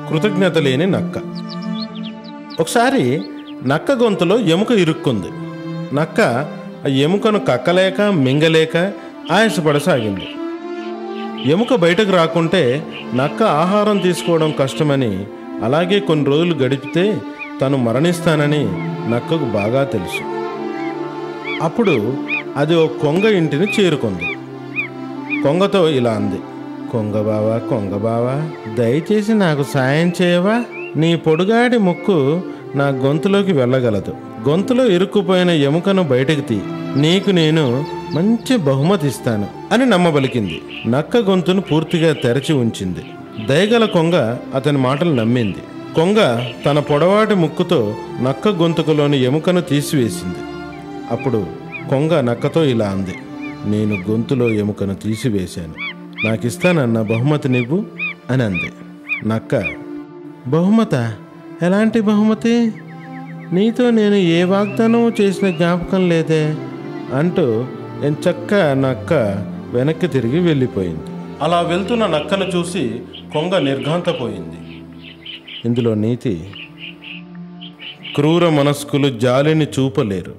కృతజ్ఞత లేని నక్క ఒకసారి నక్క గొంతులో ఎముక ఇరుక్కుంది నక్క ఆ ఎముకను కక్కలేక మింగలేక ఆయాసపడసాగింది ఎముక బయటకు రాకుంటే నక్క ఆహారం తీసుకోవడం కష్టమని అలాగే కొన్ని రోజులు గడిపితే తను మరణిస్తానని నక్కకు బాగా తెలుసు అప్పుడు అది ఓ కొంగ ఇంటిని చేరుకుంది కొంగతో ఇలా అంది కొంగ బావా కొంగ బావా దయచేసి నాకు సాయం చేయవా నీ పొడుగాడి ముక్కు నా గొంతులోకి వెళ్ళగలదు గొంతులో ఇరుక్కుపోయిన ఎముకను బయటకు తీ నీకు నేను మంచి బహుమతి ఇస్తాను అని నమ్మబలికింది నక్క గొంతును పూర్తిగా తెరచి ఉంచింది దయగల కొంగ అతని మాటలు నమ్మింది కొంగ తన పొడవాటి ముక్కుతో నక్క గొంతుకులోని ఎముకను తీసివేసింది అప్పుడు కొంగ నక్కతో ఇలా అంది నేను గొంతులో ఎముకను తీసివేశాను నాకిస్తానన్న బహుమతి నువ్వు అని అంది నక్క బహుమత ఎలాంటి బహుమతి నీతో నేను ఏ వాగ్దానం చేసిన జ్ఞాపకం లేదే అంటూ ఎంచక్క నక్క వెనక్కి తిరిగి వెళ్ళిపోయింది అలా వెళ్తున్న నక్కను చూసి కొంగ నిర్ఘాంతపోయింది ఇందులో నీతి క్రూర మనస్కులు జాలిని చూపలేరు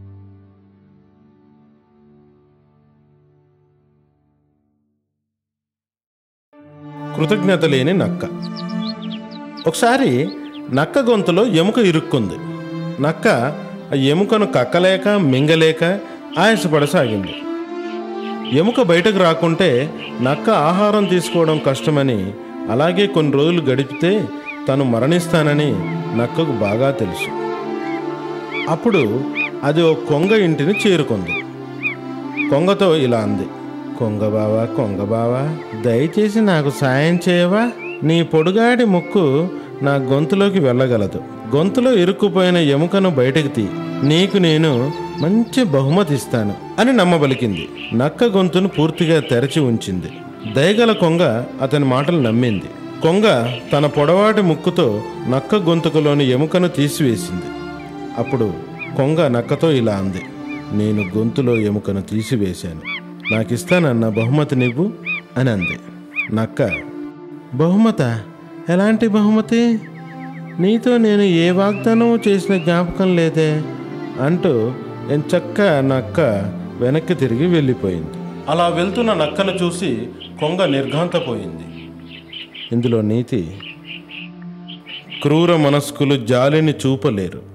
కృతజ్ఞత లేని నక్క ఒకసారి నక్క గొంతులో ఎముక ఇరుక్కుంది నక్క ఆ ఎముకను కక్కలేక మింగలేక ఆయాసపడసాగింది ఎముక బయటకు రాకుంటే నక్క ఆహారం తీసుకోవడం కష్టమని అలాగే కొన్ని రోజులు గడిపితే తను మరణిస్తానని నక్కకు బాగా తెలుసు అప్పుడు అది ఓ కొంగ ఇంటిని చేరుకుంది కొంగతో ఇలా అంది కొంగ బావా కొంగ బావా దయచేసి నాకు సాయం చేయవా నీ పొడుగాడి ముక్కు నా గొంతులోకి వెళ్ళగలదు గొంతులో ఇరుక్కుపోయిన ఎముకను బయటకు తీ నీకు నేను మంచి బహుమతి ఇస్తాను అని నమ్మబలికింది నక్క గొంతును పూర్తిగా తెరచి ఉంచింది దయగల కొంగ అతని మాటలు నమ్మింది కొంగ తన పొడవాటి ముక్కుతో నక్క గొంతుకులోని ఎముకను తీసివేసింది అప్పుడు కొంగ నక్కతో ఇలా అంది నేను గొంతులో ఎముకను తీసివేశాను నాకిస్తానన్న బహుమతి నువ్వు అని అంది నక్క బహుమత ఎలాంటి బహుమతి నీతో నేను ఏ వాగ్దానం చేసిన జ్ఞాపకం లేదే అంటూ ఎంచక్క నక్క వెనక్కి తిరిగి వెళ్ళిపోయింది అలా వెళ్తున్న నక్కను చూసి కొంగ నిర్ఘాంతపోయింది ఇందులో నీతి క్రూర మనస్కులు జాలిని చూపలేరు